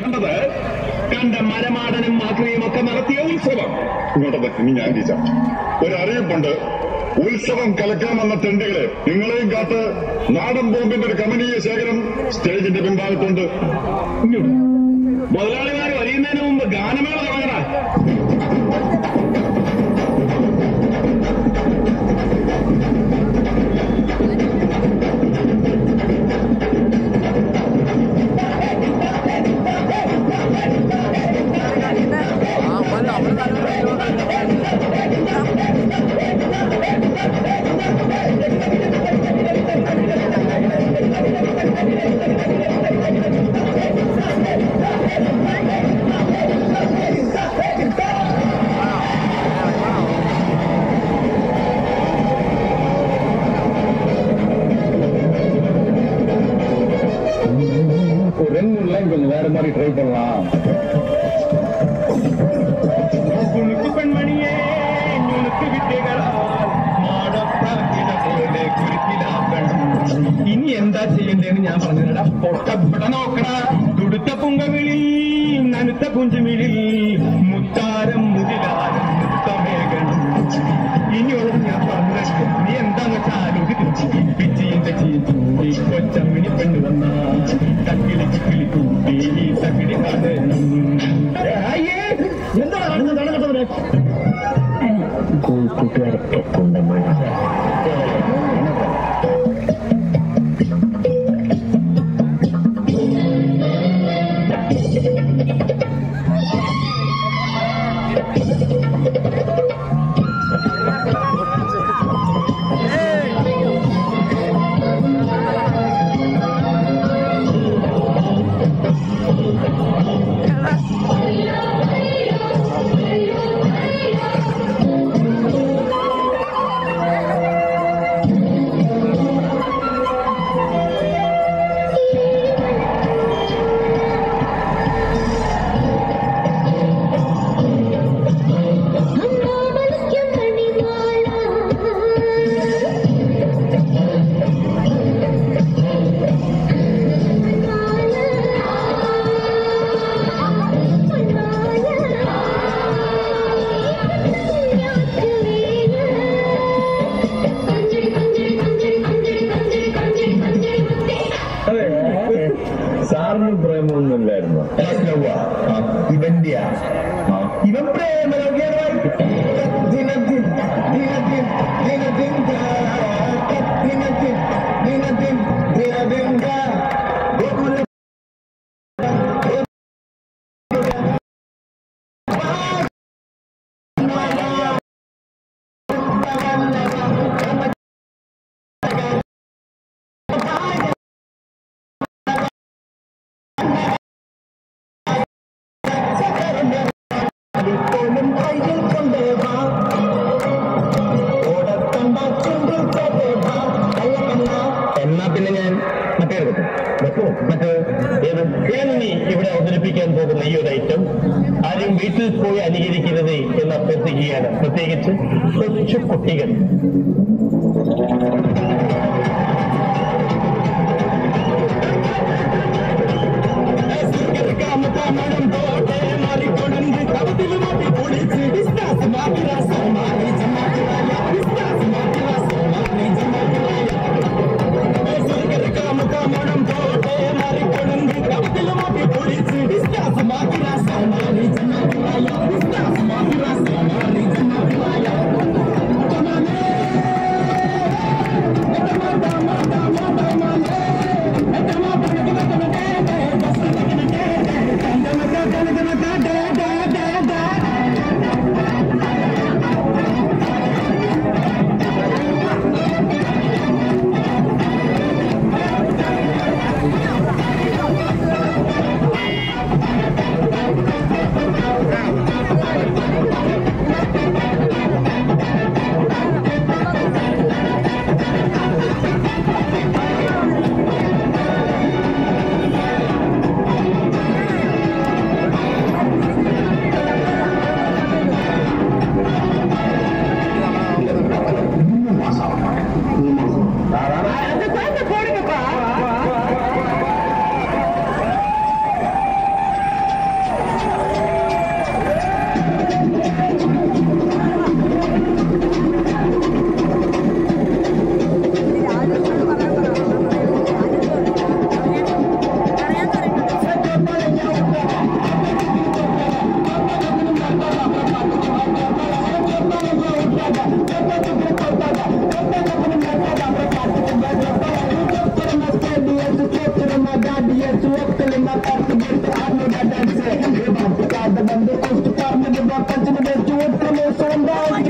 കണ്ടത് കണ്ട മരമാടനും മാക്രിയും ഒക്കെ നടത്തിയ ഉത്സവം ഇങ്ങോട്ടത് ഇനി ഞാൻ ടീച്ചർ ഒരു അറിയിപ്പുണ്ട് ഉത്സവം കലക്കാൻ വന്ന തെണ്ടുകളെ നിങ്ങളെയും കാത്ത് നാടൻ ബോംബിന്റെ ഒരു കമനീയ ശേഖരം സ്റ്റേജിന്റെ പിൻഭാഗത്തുണ്ട് ഇങ്ങോട്ട് മുതലാളിമാർ വരിയുന്നതിന് മുമ്പ് ഗാനമേള തുടങ്ങണ ரெண்டு கொஞ்சம் வேற மாதிரி ட்ரை பண்ணலாம் കുണുക്കു പെൺമണിയെ ഞുണുക്ക് വിദ്യകളാൽ മാടപ്പാക്കിട പോലെ കുരുക്കിലാക്കണം ഇനി എന്താ ചെയ്യണ്ടേന്ന് ഞാൻ പറഞ്ഞില്ലടാ പൊട്ടപ്പെട നോക്കടാ തുടുത്ത പുങ്കവിളി നനുത്ത പുഞ്ചുമിഴി മുത്താരം മുതിലാരം മുത്തമേകണം ഇനിയുള്ളത് ഞാൻ പറഞ്ഞിട്ട് നീ എന്താന്ന് വെച്ചാൽ ആലോചിച്ചു പിച്ചിന്റെ ചീച്ചൂടി കൊച്ചമ്മിണി പെണ്ണു വന്ന തക്കിളി കിക്കിളി കൂട്ടി തക്കിളി കാണണം എന്താണ് നടക്കട്ടവരെ കൂട്ടുകാരൊക്കെ കൊണ്ടമാണ് സാറിന് പ്രേമമൊന്നുമില്ലായിരുന്നു ഇവന്റെയാ ഇവൻ പ്രേമരോഗ്യമായി ദിനത്തിൻ ദിനത്തിൻ ദിനത്തിൻ ദിനത്തിൻ ദിനത്തിൻ ദിനത്തിൻ ഗോകുല എന്നാ പിന്നെ ഞാൻ മറ്റേ എടുക്കട്ടെ വെക്കോ മറ്റേ ഏത് ഞാൻ ഇനി ഇവിടെ അവതരിപ്പിക്കാൻ പോകുന്ന ഈ ഒരു ഐറ്റം ആരും വീട്ടിൽ പോയി അനുകരിക്കരുത് എന്ന് അഭ്യർത്ഥിക്കുകയാണ് പ്രത്യേകിച്ച് കൊച്ചു കുട്ടികൾ രണ്ട് പോസ്റ്റ് പറഞ്ഞത് പഞ്ചിന് വെച്ചു ഒറ്റ മോശം ഉണ്ടായി